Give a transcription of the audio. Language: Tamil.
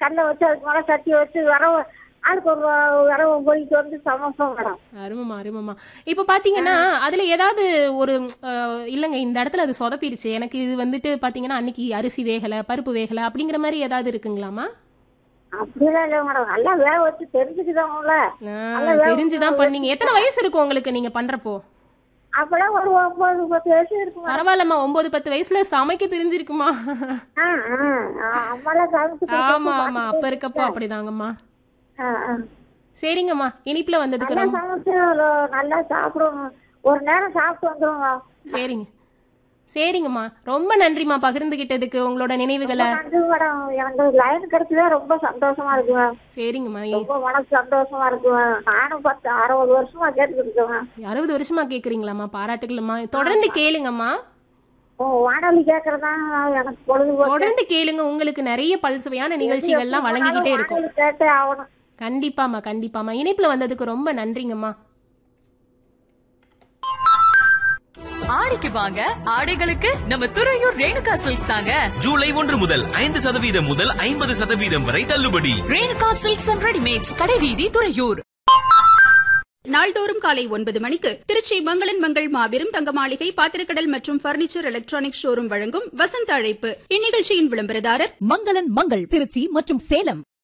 கல்லை வச்சு அதுக்கு மேலே சட்டி வச்சு வரவு ஆளுக்கு ஒரு வரவு போயிட்டு வந்து சமோசம் மேடம் அருமமா அருமமா இப்போ பாத்தீங்கன்னா அதுல ஏதாவது ஒரு அஹ், இல்லங்க இந்த இடத்துல அது சொதப்பிருச்சு எனக்கு இது வந்துட்டு பாத்தீங்கன்னா அன்னைக்கு அரிசி வேகல பருப்பு வேகல அப்படிங்கிற மாதிரி ஏதாவது இருக்குங்களாமா அப்படிலாம் இல்லை மேடம் நல்லா வேக வச்சு தெரிஞ்சுக்குதாங்கல்ல ஆ, தெரிஞ்சுதான் பண்ணீங்க எத்தனை வயசு இருக்கும் உங்களுக்கு நீங்க பண்றப்போ அப்பெல்லாம் ஒரு ஒன்பது பத்து வயசு இருக்கும் பரவாயில்லம்மா ஒன்பது பத்து வயசுல சமைக்க தெரிஞ்சிருக்குமா ஆ ஆ ஆ, அம்மாலாம் சமைச்சு ஆமா ஆமா அப்ப இருக்கப்போ அப்படிதாங்கம்மா ஆ ஆ சரிங்கம்மா இனிப்புல வந்ததுக்கு நல்லா ரொம்ப சமைச்சு ஒரு- நல்லா சாப்பிடுவோம் ஒரு நேரம் சாப்பிட்டு வந்துருவோங்க சரிங்க சரிங்கம்மா ரொம்ப நன்றிம்மா பகிர்ந்துகிட்டதுக்கு உங்களோட நினைவுகளை நன்றி மேடம் எனக்கு லைன் கிடைச்சதே ரொம்ப சந்தோஷமா இருக்குங்க சரிங்கம்மா ரொம்ப மனசு சந்தோஷமா இருக்குங்க நானும் பத்து அறுபது வருஷமா கேட்டுக்கிட்டு இருக்கேங்க அறுபது வருஷமா கேக்குறீங்களாம்மா பாராட்டுக்கள்மா தொடர்ந்து கேளுங்கம்மா ஓ வானொலி கேட்கறதா எனக்கு பொழுதுபோக்கு தொடர்ந்து கேளுங்க உங்களுக்கு நிறைய பல்சுவையான நிகழ்ச்சிகள்லாம் வழங்கிக்கிட்டே இருக்கும் வானொலி கேட்டே ஆகணும் கண்டிப்பாம்மா கண்டிப்பாம்மா இணைப்புல வந்ததுக்கு ரொம்ப நன்றிங்கம்மா ஆடிக்கு வாங்க ஆடைகளுக்கு நம்ம துறையூர் ரேணுகா சில்க்ஸ் தாங்க ஜூலை ஒன்று முதல் ஐந்து சதவீதம் முதல் ஐம்பது சதவீதம் வரை தள்ளுபடி ரேணுகா சில்க்ஸ் அண்ட் ரெடிமேட்ஸ் கடைவீதி துறையூர் நாள்தோறும் காலை ஒன்பது மணிக்கு திருச்சி மங்களன் மங்கள் மாபெரும் தங்க மாளிகை பாத்திரக்கடல் மற்றும் பர்னிச்சர் எலக்ட்ரானிக் ஷோரூம் வழங்கும் வசந்த அழைப்பு இந்நிகழ்ச்சியின் விளம்பரதாரர் மங்களன் மங்கள் திருச்சி மற்றும் சேலம்